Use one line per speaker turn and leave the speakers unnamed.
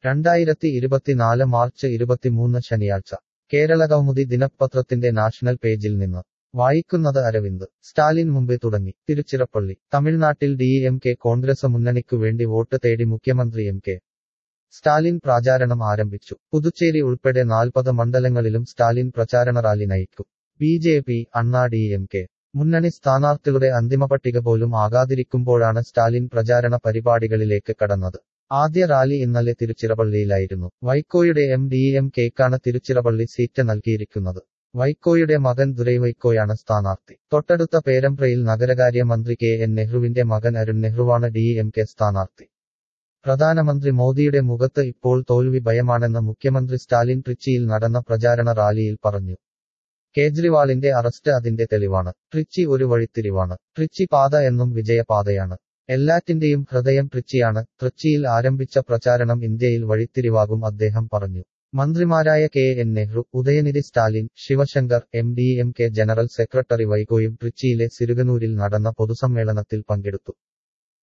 രണ്ടായിരത്തി ഇരുപത്തിനാല് മാർച്ച് ഇരുപത്തിമൂന്ന് ശനിയാഴ്ച കേരളകൗമുദി ദിനപത്രത്തിന്റെ നാഷണൽ പേജിൽ നിന്ന് വായിക്കുന്നത് അരവിന്ദ് സ്റ്റാലിൻ മുമ്പേ തുടങ്ങി തിരുച്ചിറപ്പള്ളി തമിഴ്നാട്ടിൽ ഡി എം കെ കോൺഗ്രസ് മുന്നണിക്കു വേണ്ടി വോട്ട് തേടി മുഖ്യമന്ത്രി എം കെ സ്റ്റാലിൻ പ്രചാരണം ആരംഭിച്ചു പുതുച്ചേരി ഉൾപ്പെടെ നാൽപ്പത് മണ്ഡലങ്ങളിലും സ്റ്റാലിൻ പ്രചാരണ റാലി നയിക്കും B J P Anna D M K മുന്നണി സ്ഥാനാർത്ഥികളുടെ അന്തിമപട്ടിക പോലും ആകാതിരിക്കുമ്പോഴാണ് സ്റ്റാലിൻ പ്രചാരണ പരിപാടികളിലേക്ക് കടന്നത് ആദ്യ റാലി ഇന്നലെ തിരുച്ചിറപ്പള്ളിയിലായിരുന്നു വൈക്കോയുടെ എം ഡി എം കെക്കാണ് തിരുച്ചിറപ്പള്ളി സീറ്റ് നൽകിയിരിക്കുന്നത് വൈക്കോയുടെ മകൻ ദുരൈവൈക്കോയാണ് സ്ഥാനാർത്ഥി തൊട്ടടുത്ത പേരമ്പ്രയിൽ നഗരകാര്യ മന്ത്രി കെ എൻ നെഹ്റുവിന്റെ മകൻ അരുൺ നെഹ്റുവാണ് ഡി എം കെ സ്ഥാനാർത്ഥി പ്രധാനമന്ത്രി മോദിയുടെ മുഖത്ത് ഇപ്പോൾ തോൽവി ഭയമാണെന്ന് മുഖ്യമന്ത്രി സ്റ്റാലിൻ ട്രിച്ചിയിൽ നടന്ന പ്രചാരണ റാലിയിൽ പറഞ്ഞു കേജ്രിവാളിന്റെ അറസ്റ്റ് അതിന്റെ തെളിവാണ് ട്രിച്ചി ഒരു വഴിത്തിരിവാണ് ട്രിച്ചി പാത എന്നും വിജയപാതയാണ് എല്ലാറ്റിന്റെയും ഹൃദയം ട്രിച്ചിയാണ് ട്രിച്ചിയിൽ ആരംഭിച്ച പ്രചാരണം ഇന്ത്യയിൽ വഴിത്തിരിവാകും അദ്ദേഹം പറഞ്ഞു മന്ത്രിമാരായ K N Nehru Udhayanidhi Stalin Sivasankar M D M K general secretary വൈകോയും ട്രിച്ചിയിലെ സിരുഗനൂരിൽ നടന്ന പൊതുസമ്മേളനത്തിൽ പങ്കെടുത്തു